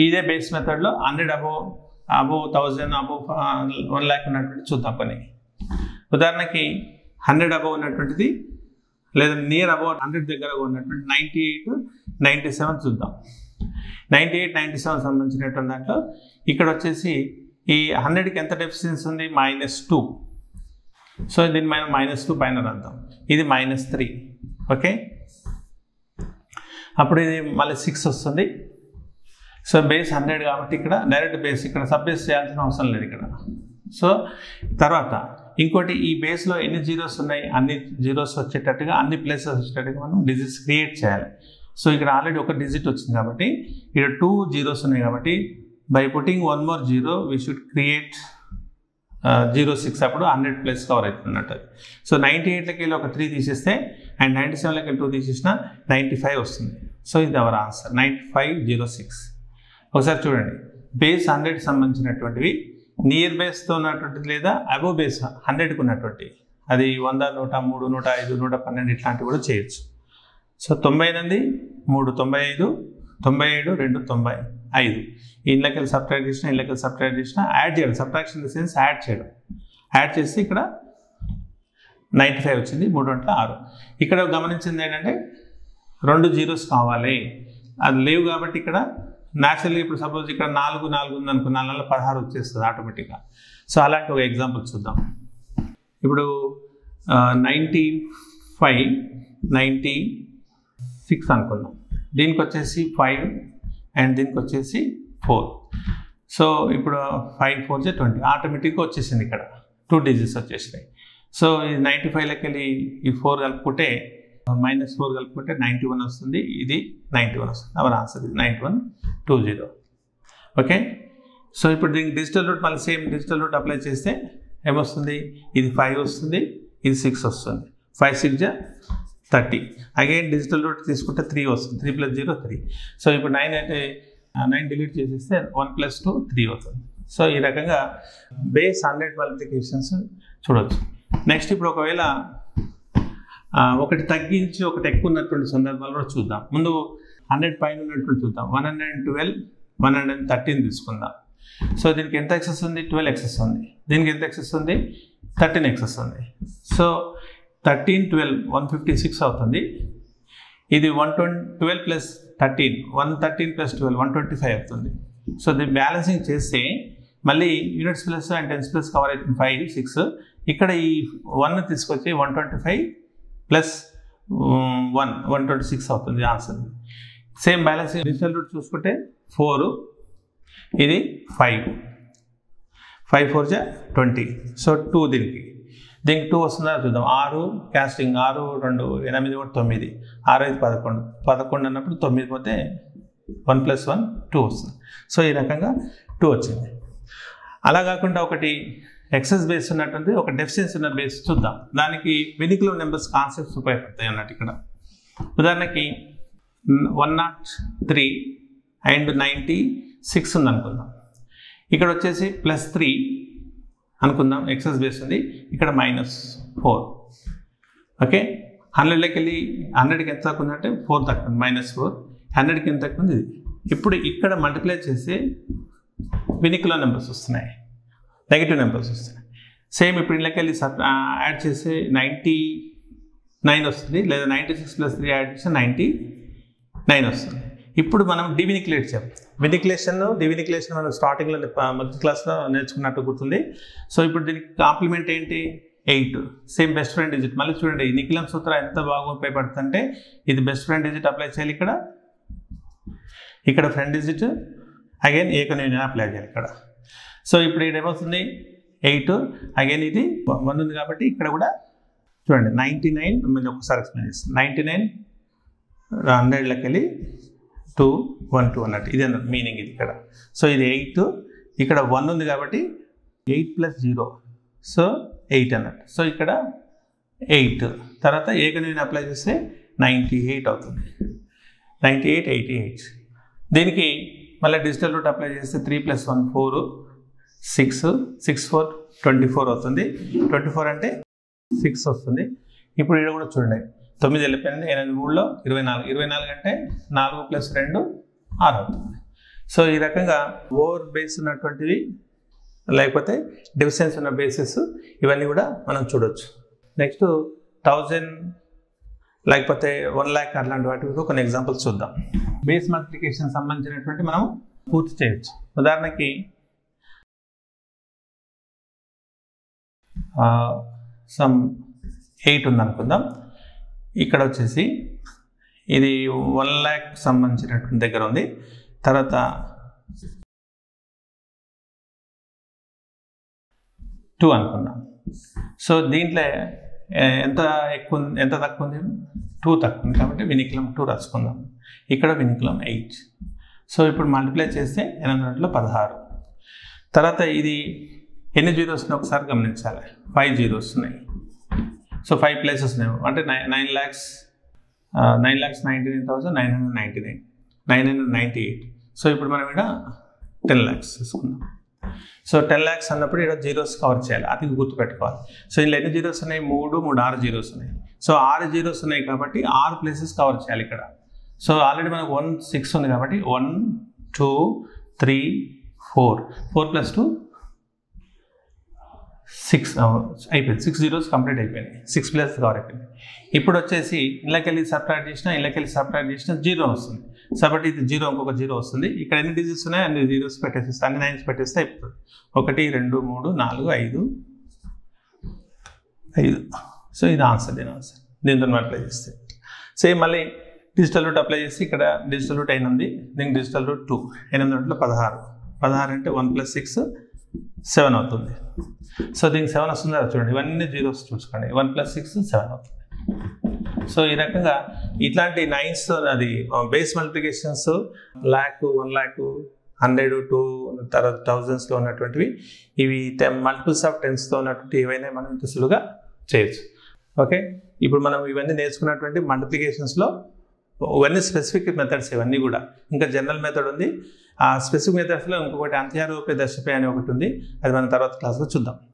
ఇదే బేస్ మెథడ్లో hundred above above thousand above one lakh ఉన్నటువంటి చూద్దాం కొన్ని ఉదాహరణకి హండ్రెడ్ అబోవ్ ఉన్నటువంటిది లేదా నియర్ అబౌట్ హండ్రెడ్ దగ్గర ఉన్నటువంటి నైంటీ ఎయిట్ నైంటీ సెవెన్ చూద్దాం నైంటీ ఎయిట్ నైంటీ సెవెన్ సంబంధించినటువంటి దాంట్లో ఇక్కడ వచ్చేసి ఈ హండ్రెడ్కి ఎంత డెఫిషియన్సీ ఉంది మైనస్ టూ సో దీని పైన మైనస్ టూ పైన రాద్దాం ఇది మైనస్ త్రీ ఓకే అప్పుడు ఇది మళ్ళీ సిక్స్ వస్తుంది సో బేస్ హండ్రెడ్ కాబట్టి ఇక్కడ డైరెక్ట్ బేస్ ఇక్కడ సబ్ బేస్ చేయాల్సిన అవసరం లేదు ఇక్కడ సో తర్వాత ఇంకోటి ఈ బేస్లో ఎన్ని జీరోస్ ఉన్నాయి అన్ని జీరోస్ వచ్చేటట్టుగా అన్ని ప్లేసెస్ వచ్చేటట్టుగా మనం డిజిట్స్ క్రియేట్ చేయాలి సో ఇక్కడ ఆల్రెడీ ఒక డిజిట్ వచ్చింది కాబట్టి ఇక్కడ టూ జీరోస్ ఉన్నాయి కాబట్టి by putting one more zero we should create zero six అప్పుడు హండ్రెడ్ ప్లస్ కవర్ అవుతున్నట్టు అది సో నైంటీ ఎయిట్లకి వెళ్ళి ఒక త్రీ తీసేస్తే అండ్ నైంటీ సెవెన్లకి వెళ్ళి టూ తీసేసిన నైంటీ ఫైవ్ వస్తుంది సో ఇది our answer ninety five zero six ఒకసారి చూడండి బేస్ హండ్రెడ్కి సంబంధించినటువంటివి నియర్ బేస్తో ఉన్నటువంటిది లేదా అబోవ్ బేస్ హండ్రెడ్కి ఉన్నటువంటి అది వంద నూట మూడు నూట ఐదు నూట పన్నెండు ఇట్లాంటివి కూడా చేయొచ్చు సో తొంభై ఎనిమిది మూడు తొంభై ఐదు తొంభై ఏడు రెండు తొంభై ఐదు ఇళ్ళకెళ్ళి సబ్ట్రాక్ట్ చేసిన ఇళ్ళకెళ్ళి సబ్ట్రాక్ట్ చేసిన యాడ్ చేయడం subtraction in the sense add చేయడం యాడ్ చేసి ఇక్కడ నైంటీ ఫైవ్ వచ్చింది మూడు వందల ఆరు ఇక్కడ గమనించింది ఏంటంటే రెండు జీరోస్ కావాలి అది లేవు కాబట్టి ఇక్కడ న్యాచురల్గా ఇప్పుడు సపోజ్ ఇక్కడ నాలుగు నాలుగు ఉంది అనుకో నాలుగు నెలల పదహారు వచ్చేస్తుంది ఆటోమేటిక్గా సో అలాంటి ఒక ఎగ్జాంపుల్ చూద్దాం ఇప్పుడు నైంటీ ఫైవ్ నైంటీ సిక్స్ అనుకుందాం దీనికి వచ్చేసి ఫైవ్ అండ్ దీనికి వచ్చేసి ఫోర్ సో ఇప్పుడు ఫైవ్ ఫోర్ జే ట్వంటీ ఆటోమేటిక్గా వచ్చేసింది ఇక్కడ టూ డిజిట్స్ వచ్చేసినాయి సో ఈ నైంటీ ఫైవ్లోకి వెళ్ళి ఈ ఫోర్ కలుపుకుంటే మైనస్ ఫోర్ కలుపుకుంటే నైంటీ వన్ వస్తుంది ఇది నైంటీ వన్ వస్తుంది అవర్ ఆన్సర్ ఇది ninety one two zero okay so ఇప్పుడు దీనికి డిజిటల్ రూట్ మళ్ళీ సేమ్ డిజిటల్ రూట్ అప్లై చేస్తే ఏమొస్తుంది ఇది ఫైవ్ వస్తుంది ఇది సిక్స్ వస్తుంది ఫైవ్ సిక్స్ జా థర్టీ అగైన్ డిజిటల్ రూట్ తీసుకుంటే త్రీ వస్తుంది three plus zero three so ఇప్పుడు నైన్ అయితే నైన్ డిలీట్ చేసేస్తే వన్ ప్లస్ టూ త్రీ అవుతుంది సో ఈ రకంగా బేస్ హండ్రెడ్ మల్టిప్లికేషన్స్ చూడవచ్చు నెక్స్ట్ ఇప్పుడు ఒకవేళ ఆ, ఒకటి తగ్గించి ఒకటి ఎక్కువ ఉన్నటువంటి సందర్భాలు కూడా చూద్దాం ముందు హండ్రెడ్ పైన ఉన్నటువంటి చూద్దాం one hundred and twelve one hundred and thirteen తీసుకుందాం సో దీనికి ఎంత ఎక్సెస్ ఉంది ట్వెల్వ్ ఎక్సెస్ ఉంది దీనికి ఎంత ఎక్సెస్ ఉంది థర్టీన్ ఎక్సెస్ ఉంది so thirteen twelve one fifty six అవుతుంది ఇది one twenty twelve plus thirteen one thirteen plus twelve one twenty five అవుతుంది సో దీన్ని బ్యాలెన్సింగ్ చేస్తే మళ్ళీ units plus and tens plus cover అవుతుంది ఫైవ్ సిక్స్ ఇక్కడ ఈ వన్ తీసుకొచ్చి one twenty five plus one one twenty six అవుతుంది answer same balancing digital root చూసుకుంటే ఫోర్ ఇది ఫైవ్ ఫైవ్ ఫోర్ జా ట్వంటీ సో టూ దీనికి దీనికి టూ వస్తుందా చూద్దాం ఆరు క్యాస్టింగ్ ఆరు రెండు ఎనిమిది ఒకటి తొమ్మిది ఆరు ఐదు పదకొండు పదకొండు అన్నప్పుడు తొమ్మిది పోతే వన్ ప్లస్ వన్ టూ వస్తుంది సో ఈ రకంగా టూ వచ్చింది అలా కాకుండా ఒకటి ఎక్సెస్ బేస్ ఉన్నటువంటి ఒక డెఫిషియన్సీ ఉన్న బేస్ చూద్దాం దానికి వెనికులర్ నెంబర్స్ కాన్సెప్ట్స్ ఉపయోగపడతాయి అన్నట్టు ఇక్కడ ఉదాహరణకి one not three and ninety six ఉంది అనుకుందాం ఇక్కడ వచ్చేసి ప్లస్ త్రీ అనుకుందాం ఎక్సెస్ బేస్ ఉంది ఇక్కడ మైనస్ ఫోర్ ఓకే హండ్రెడ్లోకి వెళ్ళి హండ్రెడ్కి ఎంత తక్కువ ఉందంటే ఫోర్ తక్కువ ఉంది మైనస్ ఫోర్ హండ్రెడ్కి ఎంత తక్కువ ఉంది ఇది ఇప్పుడు ఇక్కడ మల్టిప్లై చేసి వెనికులర్ నెంబర్స్ వస్తున్నాయి నెగిటివ్ నెంబర్స్ వస్తున్నాయి సేమ్ ఇప్పుడు ఇళ్ళకి వెళ్ళి సబ్ యాడ్ చేస్తే నైంటీ నైన్ వస్తుంది లేదా ninety six plus three add చేస్తే నైంటీ నైన్ వస్తుంది ఇప్పుడు మనం డివినిక్లేట్ చేయాలి వినిక్లేషన్ డివినిక్లేషన్ మనం స్టార్టింగ్లో మొదటి క్లాస్లో నేర్చుకున్నట్టు గుర్తుంది సో ఇప్పుడు దీనికి కాంప్లిమెంట్ ఏంటి eight same best friend digit మళ్ళీ చూడండి ఈ నిఖిలం సూత్ర ఎంత బాగా ఉపయోగపడుతుందంటే ఇది బెస్ట్ ఫ్రెండ్ డిజిట్ అప్లై చేయాలి ఇక్కడ ఇక్కడ ఫ్రెండ్ డిజిట్ అగైన్ ఏకనైనా అప్లై చేయాలి ఇక్కడ సో ఇప్పుడు ఇక్కడ ఏమవుతుంది ఎయిట్ అగైన్ ఇది వన్ ఉంది కాబట్టి ఇక్కడ కూడా చూడండి నైంటీ నైన్ మళ్ళీ ఒకసారి ఎక్స్ప్లెయిన్ చేస్తాను నైంటీ నైన్ హండ్రెడ్లకి వెళ్ళి టూ వన్ టూ అన్నట్టు ఇది అన్నట్టు మీనింగ్ ఇది ఇక్కడ సో ఇది ఎయిట్ ఇక్కడ వన్ ఉంది కాబట్టి eight plus zero so eight అన్నట్టు సో ఇక్కడ ఎయిట్ తర్వాత ఏకనైనా అప్లై చేస్తే నైంటీ ఎయిట్ అవుతుంది నైంటీ ఎయిట్ ఎయిటీ ఎయిట్ దీనికి మళ్ళీ డిజిటల్ రూట్ అప్లై చేస్తే three plus one four six six four twenty four అవుతుంది ట్వంటీ ఫోర్ అంటే సిక్స్ వస్తుంది ఇప్పుడు ఇక్కడ కూడా చూడండి తొమ్మిది వెళ్ళిపోయింది ఎనిమిది మూడులో ఇరవై నాలుగు ఇరవై నాలుగు అంటే నాలుగు ప్లస్ రెండు ఆరు అవుతుంది సో ఈ రకంగా ఓవర్ బేస్ ఉన్నటువంటివి లేకపోతే డివిజన్స్ ఉన్న బేసెస్ ఇవన్నీ కూడా మనం చూడొచ్చు నెక్స్ట్ థౌజండ్ లేకపోతే వన్ ల్యాక్ అట్లాంటి వాటి కూడా కొన్ని ఎగ్జాంపుల్స్ చూద్దాం బేస్ మల్టిప్లికేషన్ సంబంధించినటువంటి మనం పూర్తి చేయొచ్చు ఉదాహరణకి సమ్ ఎయిట్ ఉందనుకుందాం ఇక్కడ వచ్చేసి ఇది వన్ ల్యాక్ సంబంధించినటువంటి దగ్గర ఉంది తర్వాత టూ అనుకుందాం సో దీంట్లో ఎ- ఎంత ఎక్కువ ఉంది- ఎంత తక్కువ ఉంది టూ తక్కువ ఉంది కాబట్టి వినికులం టూ రాసుకుందాం ఇక్కడ వినికులం ఎయిట్ సో ఇప్పుడు మల్టిప్లై చేస్తే ఎనిమిది గంటల పదహారు తర్వాత ఇది ఎన్ని జీరోస్ ఉన్నాయి ఒకసారి గమనించాలి ఫైవ్ జీరోస్ ఉన్నాయి సో ఫైవ్ ప్లేసెస్ ఉన్నాయి అంటే nine nine lakhs nine lakhs ninety nine thousand nine hundred ninety nine nine hundred ninety eight so ఇప్పుడు మనం ఇక్కడ టెన్ ల్యాక్స్ తీసుకుందాం సో టెన్ ల్యాక్స్ అన్నప్పుడు ఇక్కడ జీరోస్ కవర్ చేయాలి అది గుర్తుపెట్టుకోవాలి సో ఇందులో ఎన్ని జీరోస్ ఉన్నాయి మూడు మూడు ఆరు జీరోస్ ఉన్నాయి సో ఆరు జీరోస్ ఉన్నాయి కాబట్టి ఆరు ప్లేసెస్ కవర్ చేయాలి ఇక్కడ సో ఆల్రెడీ మనకు వన్ సిక్స్ ఉంది కాబట్టి one two three four four plus two six అయిపోయింది సిక్స్ జీరోస్ కంప్లీట్ అయిపోయినాయి సిక్స్ ప్లస్ కవర్ అయిపోయింది ఇప్పుడు వచ్చేసి ఇళ్ళకెళ్ళి సబ్ట్రాక్ట్ చేసినా ఇళ్ళకెళ్ళి సబ్ట్రాక్ట్ చేసినా జీరో వస్తుంది కాబట్టి ఇది జీరో ఇంకొక జీరో వస్తుంది ఇక్కడ ఎన్ని డిజిట్స్ ఉన్నాయి అన్ని జీరోస్ పెట్టేస్తే అన్ని నైన్స్ పెట్టేస్తే అయిపోతుంది ఒకటి రెండు మూడు నాలుగు ఐదు ఐదు సో ఇది ఆన్సర్ దీని ఆన్సర్ దీంతో అప్లై చేస్తే సేమ్ మళ్ళీ డిజిటల్ రూట్ అప్లై చేసి ఇక్కడ డిజిటల్ రూట్ ఎనిమిది దీనికి డిజిటల్ రూట్ టూ ఎనిమిది రూట్లో పదహారు పదహారు అంటే వన్ ప్లస్ సిక్స్ సెవెన్ అవుతుంది సో దీనికి సెవెన్ వస్తుందా చూడండి ఇవన్నీ జీరోస్ చూసుకోండి వన్ ప్లస్ సిక్స్ సెవెన్ అవుతుంది సో ఈ రకంగా ఇట్లాంటి నైన్స్ అది base multiplications lakh one lakh hundred two తర్వాత థౌజండ్స్లో ఉన్నటువంటివి ఇవి టెన్ మల్టిపుల్స్ ఆఫ్ టెన్స్తో ఉన్నటువంటి ఏవైనా మనం ఇంత సులువుగా చేయొచ్చు ఓకే ఇప్పుడు మనం ఇవన్నీ నేర్చుకున్నటువంటి మల్టిప్లికేషన్స్లో ఇవన్నీ స్పెసిఫిక్ మెథడ్స్ ఇవన్నీ కూడా ఇంకా జనరల్ మెథడ్ ఉంది ఆ స్పెసిఫిక్ మెథడ్స్లో ఇంకొకటి అంత్యారూపే దశపే అని ఒకటి ఉంది అది మనం తర్వాత క్లాస్లో చూద్దాం